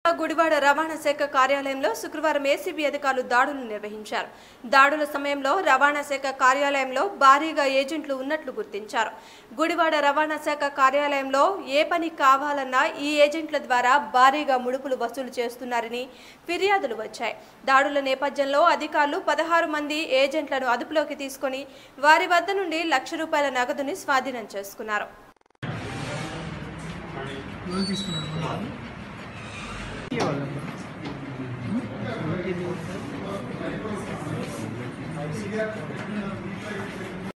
గుడివాడ రవాణా శాఖ కార్యాలయంలో శుక్రవారం ఏసీబీ అధికారులు దాడులు నిర్వహించారు దాడుల సమయంలో రవాణా శాఖ కార్యాలయంలో భారీగా ఏజెంట్లు ఉన్నట్లు గుర్తించారు గుడివాడ రవాణా శాఖ కార్యాలయంలో ఏ పని కావాలన్నా ఈ ఏజెంట్ల ద్వారా భారీగా ముడుపులు వసూలు చేస్తున్నారని ఫిర్యాదులు వచ్చాయి దాడుల నేపథ్యంలో అధికారులు పదహారు మంది ఏజెంట్లను అదుపులోకి తీసుకొని వారి వద్ద నుండి లక్ష రూపాయల నగదుని స్వాధీనం చేసుకున్నారు లోన్ తీసుకున్నాడు